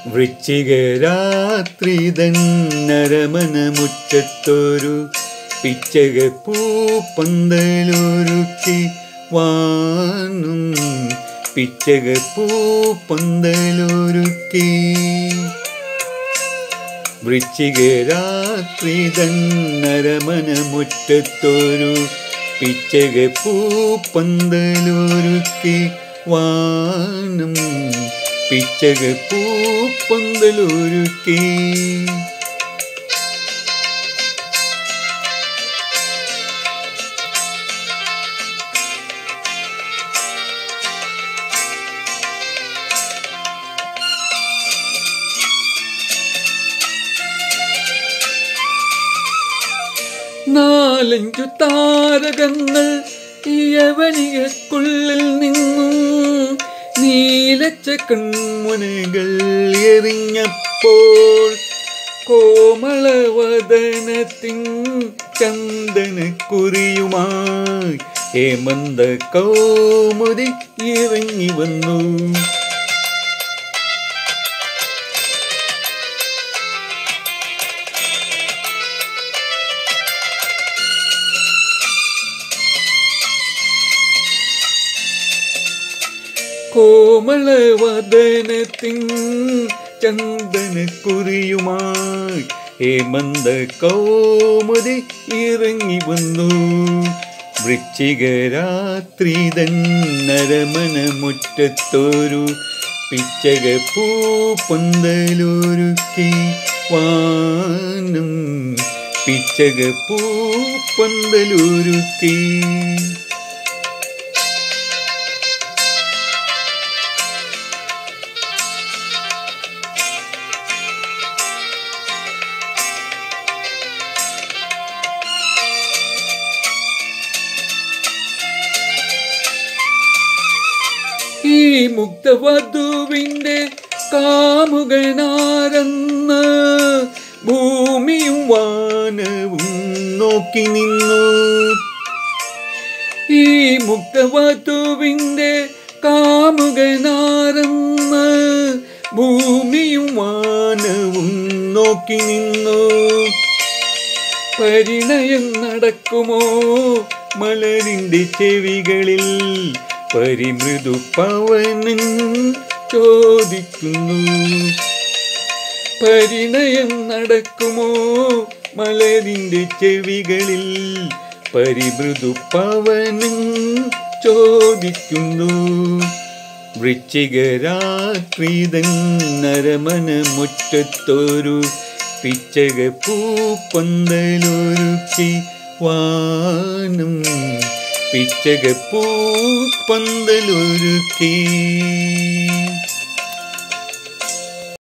വൃശ്ചിക രാത്രി നരമന മുറ്റത്തൊരു പിച്ചക പൂപ്പന്തലൊരുക്കി വാനും പിച്ചക പൂപ്പന്തലൊരുക്കി വൃശ്ചിക രാത്രി നരമന മുറ്റത്തൊരു പിച്ചക പൂപ്പന്തലൊരുക്കി വാനം പിച്ചക പൂപ്പന്തലൊരുക്കി നാലഞ്ചു താരകങ്ങൾ യവനികക്കുള്ളിൽ നിന്നും നീലച്ച കൺമുനകൾ എറിഞ്ഞപ്പോൾ കോമളവദനത്തിൻ ചന്ദന കുറിയുമായി ഹേമന്ത കൗമുദി ഇറങ്ങി വന്നു കോമളവദനത്തിൻ ചന്ദന കുറിയുമായി ഹേമന്ത കൗമുദി ഇറങ്ങി വന്നു വൃശ്ചിക രാത്രി നരമന മുറ്റത്തൊരു പിച്ചക പൂപ്പന്തലൊരുക്കി വാനം പിച്ചക പൂപ്പന്തലൊരുക്കി ഈ മുക്തവധുവിൻ്റെ കാമുകനാരെന്ന് ഭൂമിയും വാനവും നോക്കി നിന്നു ഈ മുക്തവധുവിൻ്റെ കാമുകനാരെന്ന് ഭൂമിയും വാനവും നോക്കി നിന്നു പരിണയം നടക്കുമോ മലരിൻ്റെ ചെവികളിൽ പരിമൃദു പവനൻ ചോദിക്കുന്നു പരിണയം നടക്കുമോ മലരിൻ്റെ ചെവികളിൽ പരിമൃദു പവനൻ ചോദിക്കുന്നു വൃശ്ചിക രാത്രി നരമന മുറ്റത്തൊരു പിച്ചക പൂപ്പന്തലൊരുക്കി വാനം പിച്ചക പൂപ്പന്തലൊരുക്കി